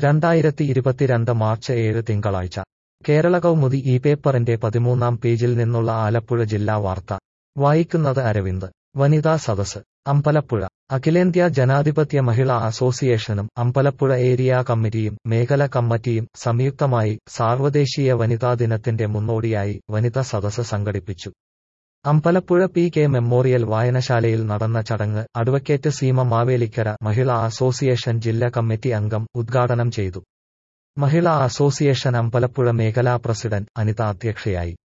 രണ്ടായിരത്തി ഇരുപത്തിരണ്ട് മാർച്ച് ഏഴ് തിങ്കളാഴ്ച കേരള കൗമുദി ഈ പേപ്പറിന്റെ പതിമൂന്നാം പേജിൽ നിന്നുള്ള ആലപ്പുഴ ജില്ലാ വാർത്ത വായിക്കുന്നത് അരവിന്ദ് വനിതാ സദസ് അമ്പലപ്പുഴ അഖിലേന്ത്യാ ജനാധിപത്യ മഹിളാ അസോസിയേഷനും അമ്പലപ്പുഴ ഏരിയ കമ്മിറ്റിയും മേഖല കമ്മിറ്റിയും സംയുക്തമായി സാർവദേശീയ വനിതാ ദിനത്തിന്റെ മുന്നോടിയായി വനിതാ സദസ് സംഘടിപ്പിച്ചു അമ്പലപ്പുഴ പി കെ മെമ്മോറിയൽ വായനശാലയിൽ നടന്ന ചടങ്ങ് അഡ്വക്കേറ്റ് സീമ മാവേലിക്കര മഹിളാ അസോസിയേഷൻ ജില്ലാ കമ്മിറ്റി അംഗം ഉദ്ഘാടനം ചെയ്തു മഹിളാ അസോസിയേഷൻ അമ്പലപ്പുഴ മേഖലാ പ്രസിഡന്റ് അനിത അധ്യക്ഷയായി